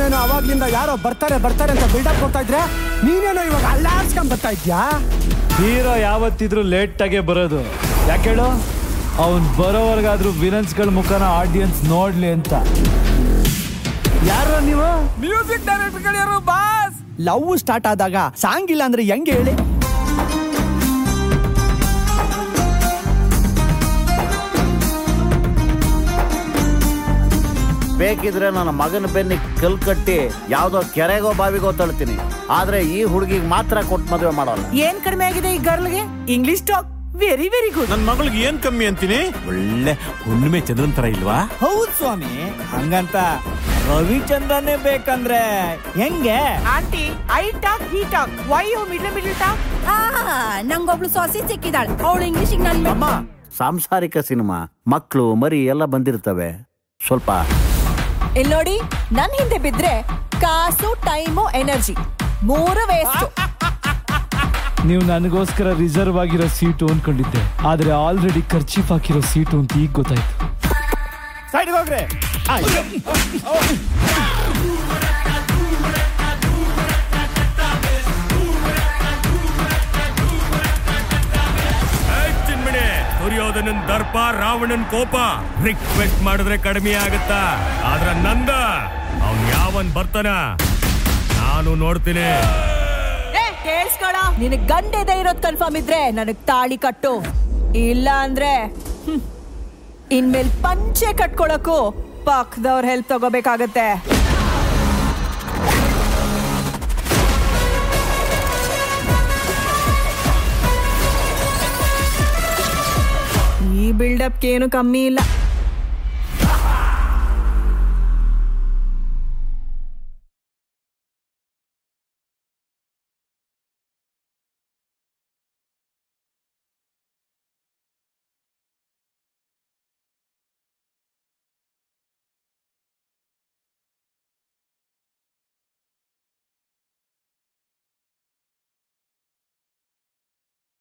ಅವನೇನೋ ಅವಾಗ್ಲಿಂದ ಯಾರೋ ಬರ್ತಾರೆ ಬರ್ತಾರೆ ಅಂತ ಬಿಲ್ಡಪ್ ಕೊಡ್ತಾ ಇದ್ರೆ ನೀನೇನೋ ಇವಾಗ ಅಲ್ಲಾಡ್ಸ್ಕೊಂಡ್ ಬರ್ತಾ ಇದ್ಯಾ ಹೀರೋ ಯಾವತ್ತಿದ್ರು ಲೇಟಾಗೆ ಬರೋದು ಯಾಕೇಳು ಅವ್ನ್ ಬರೋವರೆಗಾದ್ರೂ ವಿಲನ್ಸ್ಗಳ ಮುಖನ ಆಡಿಯನ್ಸ್ ನೋಡ್ಲಿ ಅಂತ ಯಾರು ನೀವು ಮ್ಯೂಸಿಕ್ ಡೈರೆಕ್ಟರ್ ಯಾರು ಬಾಸ್ ಲವ್ ಸ್ಟಾರ್ಟ್ ಆದಾಗ ಸಾಂಗ್ ಇಲ್ಲ ಅಂದ್ರೆ ಹೆಂಗೆ ಹೇಳಿ ಬೇಕಿದ್ರೆ ನನ್ನ ಮಗನ ಬೆನ್ನಿಗೆ ಕಲ್ ಕಟ್ಟಿ ಯಾವ್ದೋ ಕೆರೆಗೋ ಬಾವಿಗೋ ತಳ್ತೀನಿ ಆದ್ರೆ ಈ ಹುಡುಗಿಗೆ ಮಾತ್ರ ಕೊಟ್ಟು ಮದುವೆ ಮಾಡೋಲ್ಲ ಏನ್ ಕಡಿಮೆ ಆಗಿದೆ ಈ ಗರ್ಲ್ಗೆ English talk very very good ನನ್ ಮಗಳಿಗೆ ಏನ್ ಕಮ್ಮಿ ಅಂತೀನಿ ಒಳ್ಳೆ ಹುಣ್ಣಿಮೆ ಚಂದ್ರನ್ ತರ ಇಲ್ವಾ ಹೌದ್ ಸ್ವಾಮಿ ಹಂಗಂತ ರವಿಚಂದ್ರನೇ ಬೇಕಂದ್ರೆ ಹೆಂಗೆ aunty I talk he talk why you middle middle talk ಆ ನಂಗೊಬ್ಳು ಸೊಸಿ ಸಿಕ್ಕಿದಾಳೆ ಅವಳು ಇಂಗ್ಲಿಷಿಗೆ ನನ್ ಅಮ್ಮ ಸಾಂಸಾರಿಕ ಸಿನಿಮಾ ಮಕ್ಕಳು ಮರಿ ಎಲ್ಲ ಬಂದಿರ್ತವೆ ಸ್ವಲ್ಪ ಇಲ್ಲಿ ನೋಡಿ ನನ್ ಹಿಂದೆ ಬಿದ್ರೆ ಕಾಸು ಟೈಮು ಎನರ್ಜಿ ಮೂರು ವೇಸ್ಟ್ ನೀವು ನನಗೋಸ್ಕರ ರಿಸರ್ವ್ ಆಗಿರೋ ಸೀಟು ಅನ್ಕೊಂಡಿದ್ದೆ ಆದ್ರೆ ಆಲ್ರೆಡಿ ಖರ್ಚೀಫ್ ಹಾಕಿರೋ ಸೀಟು ಅಂತ ಈಗ ಗೊತ್ತಾಯ್ತು ಸೈಡ್ಗೆ ಹೋಗ್ರಿ ಚಿನ್ಮಿಣಿ ದುರ್ಯೋಧನನ್ ದರ್ಪ ರಾವಣನ್ ಕೋಪ ರಿಕ್ವೆಸ್ಟ್ ಮಾಡಿದ್ರೆ ಕಡಿಮೆ ಆಗತ್ತಾ ಆದ್ರ ನಂದ ಅವ್ನ್ ಯಾವನ್ ಬರ್ತಾನ ನಾನು ನೋಡ್ತೀನಿ ಕೇಳಿಸ್ಕೊಳ ನಿನಗ್ ಗಂಡೆದೆ ಇರೋದ್ ಕನ್ಫರ್ಮ್ ಇದ್ರೆ ನನಗ್ ತಾಳಿ ಕಟ್ಟು ಇಲ್ಲ ಅಂದ್ರೆ ಹ್ಮ್, ಇನ್ಮೇಲ್ ಪಂಚೆ ಕಟ್ಕೊಳಕ್ಕೂ ಪಕ್ಕದವ್ರ ಹೆಲ್ಪ್ ತಗೋಬೇಕಾಗತ್ತೆ ಈ ಬಿಲ್ಡಪ್ಗೆ ಏನು ಕಮ್ಮಿ ಇಲ್ಲ